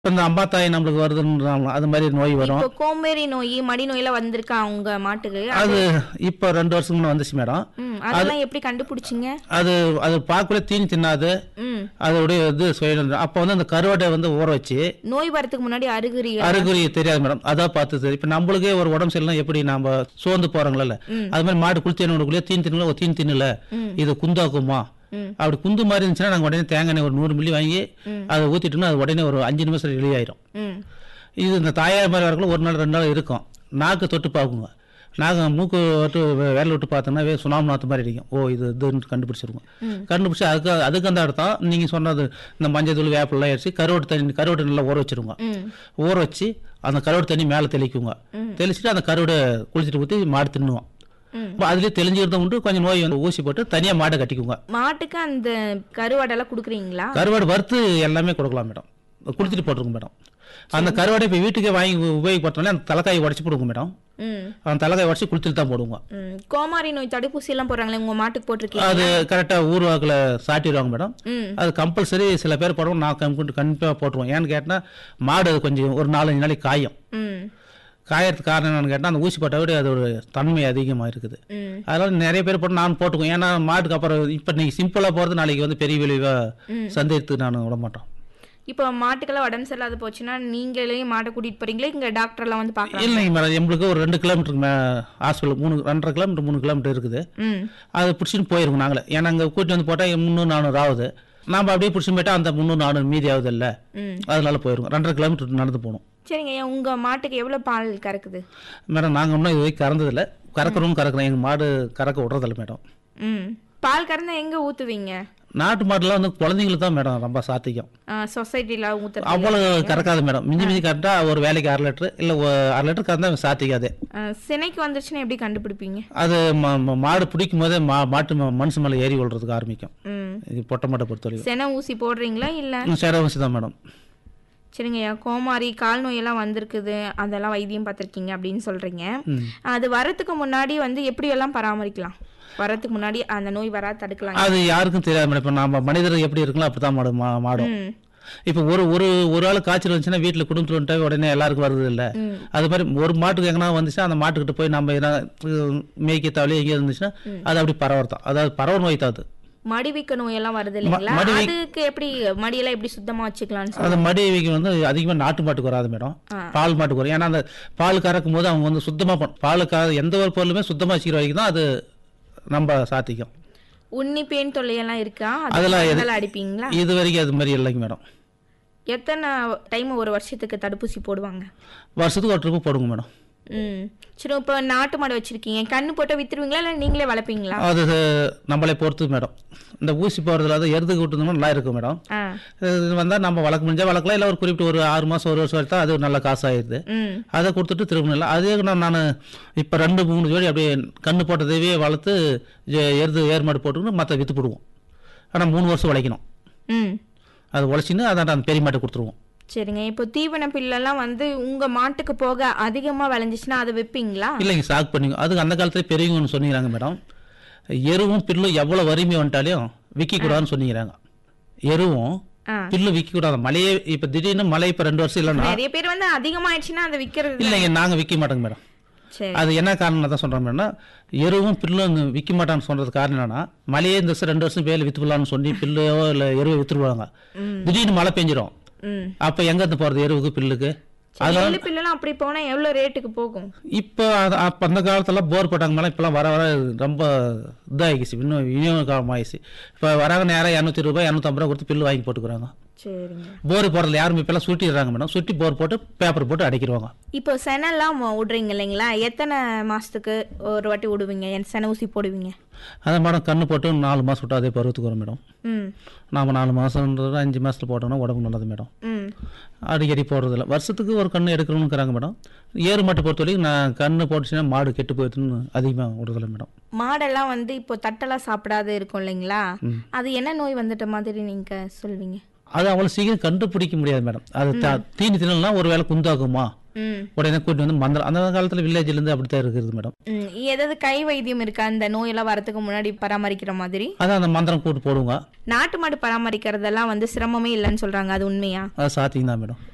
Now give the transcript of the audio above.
இப்ப இந்த அம்பாத்தாய் நம்மளுக்கு வருதுன்றாங்களா அது மாதிரி நோய் வரும் இப்போ கோம்பேரி நோய் மடி நோயெல்லாம் வந்திருக்கா உங்க மாட்டுக்கு அது இப்போ ரெண்டு வருஷம் முன்ன வந்துச்சு மேடம் ம் அதெல்லாம் எப்படி கண்டுபிடிச்சிங்க அது அது பார்க்கல தீனி தின்னாது ம் அதோடைய இது சுயநலம் அப்போ வந்து அந்த கருவாட்டை வந்து ஊற வச்சு நோய் வரதுக்கு முன்னாடி அறிகுறிகள் அறிகுறி தெரியாது மேடம் அதான் பார்த்து இப்போ நம்மளுக்கே ஒரு உடம்பு சரியில்லை எப்படி நாம சோர்ந்து போறோங்களா அது மாதிரி மாடு குளிச்சேனுக்குள்ளே தீன் தின்னல ஒரு தீன் தின்னல இது குந்தாக்குமா ம். அப்படி குந்து மாதிரி இருந்துச்சுன்னா நாங்கள் உடனே தேங்காய் எண்ணெய் ஒரு நூறு மில்லி வாங்கி அதை ஊற்றிட்டோம்னா அது உடனே ஒரு அஞ்சு நிமிஷம் வெளியாயிரும் ம் இது இந்த தாயார் மாதிரி வரக்குள்ள ஒரு நாள் ரெண்டு நாள் இருக்கும் நாக்கு தொட்டு பார்க்குங்க நாக்கு மூக்கு விட்டு வே- விரல் விட்டு பார்த்தோம்னா வே சுனாமி நாத்து மாதிரி அடிக்கும் ஓ இது இதுன்னு கண்டுபிடிச்சிருவோம் கண்டுபிடிச்சி அதுக்கு அதுக்கு அந்த அர்த்தம் நீங்கள் சொன்னது இந்த மஞ்சள் தூள் வேப்பிலாம் அடிச்சு கருவாட்டு தண்ணி கருவாட்டு நல்லா ஊற வச்சிருங்க ம் ஊற வச்சு அந்த கருவாட்டு தண்ணி மேலே தெளிக்குங்க தெளிச்சுட்டு அந்த கருவாடை குளிச்சுட்டு ஊற்றி மாடு தின்னுவோம் ம். அதுலேயே தெளிஞ்சிருந்த உண்டு கொஞ்சம் நோய் வந்து ஊசி போட்டு தனியாக மாடை கட்டிக்குங்க மாட்டுக்கு அந்த கருவாடெல்லாம் கொடுக்குறீங்களா கருவாடு வறுத்து எல்லாமே கொடுக்கலாம் மேடம் குளிச்சுட்டு போட்டுருங்க மேடம் அந்த கருவாடை இப்போ வீட்டுக்கே வாங்கி உபயோகப்படுத்தினாலே அந்த தலைக்காயை உடச்சி போடுங்க மேடம் ம் அந்த தலைக்காய் உடச்சி குளிச்சுட்டு தான் போடுவோங்க ம் கோமாரி நோய் தடுப்பூசி எல்லாம் போடுறாங்களே உங்க மாட்டுக்கு போட்டிருக்கீங்க அது கரெக்டாக ஊர்வாக்கில் சாட்டிடுவாங்க மேடம் ம் அது கம்பல்சரி சில பேர் போடுவோம் நான் கம்பு கண்டிப்பாக போட்டுருவோம் ஏன்னு கேட்டால் மாடு கொஞ்சம் ஒரு நாலஞ்சு நாளைக்கு காயும் ம் காயறதுக்கு காரணம் என்னன்னு கேட்டால் அந்த ஊசி போட்டை விட அதோட தன்மை அதிகமாக இருக்குது ம் அதனால நிறைய பேர் போட்டு நான் போட்டுக்குவோம் ஏன்னா மாட்டுக்கு அப்புறம் இப்போ நீங்கள் சிம்பிளாக போகிறது நாளைக்கு வந்து பெரிய விளைவாக சந்தேகத்துக்கு நான் விட மாட்டோம் இப்போ மாட்டுக்கெல்லாம் உடம்பு சரியில்லாத போச்சுன்னா நீங்களே மாட்டை கூட்டிட்டு போறீங்களா இங்க டாக்டர் எல்லாம் வந்து பாக்கலாம் இல்லைங்க மேடம் எங்களுக்கு ஒரு ரெண்டு கிலோமீட்டருக்கு மே ஹாஸ்பிட்டல் மூணு ரெண்டரை கிலோமீட்டர் மூணு கிலோமீட்டர் இருக்குது ம் அதை பிடிச்சிட்டு போயிருவோம் நாங்களே ஏன்னா அங்கே கூட்டி வந்து போட்டால் முந்நூறு நானூறு ஆகுது நாம் அப்படியே பிடிச்சி போயிட்டா அந்த முந்நூறு நானூறு மீதி ஆகுது இல்லை ம் அதனால போயிருவோம் ரெண்டரை கிலோமீட்டர் நடந்து போகணும் சரிங்க ஐயா, உங்க மாட்டுக்கு எவ்வளவு பால் கறக்குது மேடம் நாங்கள் இன்னும் இது வரைக்கும் கறந்ததில்லை கறக்கிறோம் கறக்குறோம் எங்கள் மாடு கறக்க விட்றதில்ல மேடம் ம் பால் கறந்தா எங்க ஊத்துவீங்க நாட்டு மாடுலாம் வந்து குழந்தைங்களுக்கு தான் மேடம் ரொம்ப சாத்தியம் சொசைட்டில ஊத்துறது அவ்வளோ கறக்காது மேடம் மிஞ்சி மிஞ்சி கறட்டா ஒரு வேலைக்கு அரை லிட்டரு இல்லை அரை லிட்டர் கறந்தா சாத்திக்காது ஆ, சினைக்கு வந்துருச்சுன்னா எப்படி கண்டுபிடிப்பீங்க அது ம- ம- மாடு பிடிக்கும் போதே மா மாட்டு ம- மனுஷன் மேலே ஏறி விழுறதுக்கு ஆரம்பிக்கும் ம் இது பொட்டை மாட்டை பொறுத்த வரைக்கும் செனை ஊசி போடுறீங்களா இல்ல சேரவசி தான் மேடம் சரிங்கய்யா கோமாரி கால் நோயெல்லாம் வந்திருக்குது அதெல்லாம் வைத்தியம் பார்த்துருக்கீங்க அப்படின்னு சொல்றீங்க ம். அது வரத்துக்கு முன்னாடி வந்து எப்படியெல்லாம் பராமரிக்கலாம் வரத்துக்கு முன்னாடி அந்த நோய் வராது தடுக்கலாம் அது யாருக்கும் தெரியாது மேடம் இப்போ நம்ம மனிதர் எப்படி இருக்கலாம் அப்படி தான் மாடு மா- மாடும் ம் இப்போ ஒரு ஒரு ஒரு ஆள் காய்ச்சல் வந்துச்சுன்னா வீட்டில் குடும்பத்தில் வந்துட்டு உடனே எல்லாருக்கும் வருது இல்லை ம். அது மாதிரி ஒரு மாட்டுக்கு எங்கன்னா வந்துச்சுன்னா அந்த மாட்டுக்கிட்ட போய் நம்ம எதனா உம், மேய்க்க தவளி எங்கேயா இருந்துச்சுன்னா அது அப்படி பரவறதான் அதாவது பரவ நோய் தான் அது மடிவீக்க நோயெல்லாம் வருது இல்லைங்களா மடிவீக்க- அதுக்கு எப்படி மடியெல்லாம் எப்படி சுத்தமா வச்சுக்கலாம்னு சொல்லி அந்த மடி வைக்க வந்து அதிகமாக நாட்டு மாட்டுக்கு வராது மேடம் ஆ. பால் மாட்டுக்கு வரும் ஏன்னா அந்த பால் கறக்கும் போது அவங்க வந்து சுத்தமாக பண்ணும் பால் கற எந்த ஒரு பொருளுமே சுத்தமாக வச்சுக்கிற வரைக்கும் தான் அது நம்ம சாத்திக்கும் உன்னி பேன் தொல்லையெல்லாம் இருக்கா அது அதெல்லாம் எது- அதெல்லாம் அடிப்பீங்களா இது வரைக்கும் அது மாதிரி இல்லைங்க மேடம் எத்தனை டைம் ஒரு வருஷத்துக்கு தடுப்பூசி போடுவாங்க வருஷத்துக்கு ஒரு ட்ரிப்பு போடுங்க மேடம் ம் சரி இப்போ நாட்டு மாடு வச்சிருக்கீங்க கண்ணு போட்டு வித்துருவீங்களா இல்லை நீங்களே வளர்ப்பீங்களா அது நம்மளை பொறுத்து மேடம் இந்த ஊசி போகிறதுல அது எருதுக்கு விட்டுருந்தோம்னா நல்லா இருக்கும் மேடம் ஆ இது வந்தால் நம்ம வளர்க்க முடிஞ்சா வளர்க்கலாம் இல்லை ஒரு குறிப்பிட்ட ஒரு ஆறு மாதம் ஒரு வருஷம் வரைக்கும் அது நல்ல காசு ஆயிடுது ம் அதை கொடுத்துட்டு திரும்ப இல்லை அதே நான் நான் இப்போ ரெண்டு மூணு ஜோடி அப்படியே கண்ணு போட்டதையே வளர்த்து எ- எருது ஏர் மாடு போட்டுக்கிட்டு மற்ற விற்று போடுவோம் ஆனால் மூணு வருஷம் உழைக்கணும் ம் அது உழைச்சின்னு அதை அந்த பெரிய மாட்டை கொடுத்துருவோம் சரிங்க இப்போ தீவன பில்லெல்லாம் வந்து உங்க மாட்டுக்கு போக அதிகமா விளைஞ்சிச்சுன்னா அதை விற்பீங்களா இல்லைங்க சாக் பண்ணிங்க அதுக்கு அந்த காலத்துல பெரியவங்கன்னு சொன்னிக்கிறாங்க மேடம் எருவும் பில்லும் எவ்வளோ வறுமை வந்துட்டாலையும் விற்கக்கூடாதுன்னு சொன்னிக்கிறாங்க எருவும் ஆ பில்லு விற்கக்கூடாது மழையே இப்போ திடீர்னு மழை இப்போ ரெண்டு வருஷம் இல்லைன்னா நிறைய பேர் வந்து அதிகமாயிடுச்சுன்னா அதை விற்கிறது இல்லைங்க நாங்கள் விற்க மாட்டோங்க மேடம் சரி அது என்ன காரணம் தான் சொல்கிறோம் மேடம் எருவும் பில்லும் விற்க மாட்டான்னு சொல்கிறது காரணம் என்னன்னா மழையே இந்த வருஷம் ரெண்டு வருஷம் வேலை விற்றுலான்னு சொல்லி பில்லையோ இல்லை எருவை விற்றுருவாங்க திடீர்னு மழை பெஞ்சிரும் ம் அப்போ எங்கேருந்து போகிறது எருவுக்கு பில்லுக்கு சரி நெல்லு பில்லெல்லாம் அப்படி போனா எவ்வளவு ரேட்டுக்கு போகும் இப்போ அது அப்போ அந்த காலத்துல போர் போட்டாங்க மேலே இப்போலாம் வர வர ரொம்ப இதாகிடுச்சு இன்னும் விநியோக காலம் ஆயிடுச்சு இப்போ வராங்க நேரம் இரநூத்தி ரூபாய் இரநூத்தம்பது ரூபா கொடுத்து பில்லு வாங்கி போட்டுக்கிறாங்க சரிங்க போர் போடுறதுல யாரும் இப்போலாம் சுட்டிடுறாங்க மேடம் சுட்டி போர் போட்டு பேப்பர் போட்டு அடைக்கிடுவாங்க இப்போ செனெல்லாம் விடுறீங்க இல்லைங்களா எத்தனை மாசத்துக்கு ஒரு வாட்டி விடுவீங்க என் செனை ஊசி போடுவீங்க அதை மேடம் கண்ணு போட்டு நாலு மாதம் விட்டு அதே பருவத்துக்கு வரும் மேடம் ம் நாம் நாலு மாதம்ன்றது அஞ்சு மாதத்தில் போட்டோம்னா உடம்பு நல்லது மேடம் ம் அடிக்கடி போடுறதில்ல வருஷத்துக்கு ஒரு கண்ணு எடுக்கணுங்கிறாங்க மேடம் ஏறு மாட்டை பொறுத்த வரைக்கும் நான் கண்ணு போட்டுச்சுன்னா மாடு கெட்டு போயிடுதுன்னு அதிகமாக விடுறதில்ல மேடம் மாடெல்லாம் வந்து இப்போ தட்டெல்லாம் சாப்பிடாத இருக்கும் இல்லைங்களா அது என்ன நோய் வந்துட்ட மாதிரி நீங்க சொல்வீங்க அது அவ்வளோ சீக்கிரம் கண்டுபிடிக்க முடியாது மேடம் அது த- தீனி தின்னா ஒரு வேளை குந்தாகுமா ம் உடனே கூட்டி வந்து மந்திரம் அந்த காலத்தில் வில்லேஜ்லேருந்து அப்படி தான் இருக்குது மேடம் ம் ஏதாவது கை வைத்தியம் இருக்கா இந்த நோயெல்லாம் வரதுக்கு முன்னாடி பராமரிக்கிற மாதிரி அதான் அந்த மந்திரம் கூட்டு போடுவோங்க நாட்டு மாடு பராமரிக்கிறதெல்லாம் வந்து சிரமமே இல்லைன்னு சொல்றாங்க அது உண்மையா அது சாத்தியம் தான் மேடம்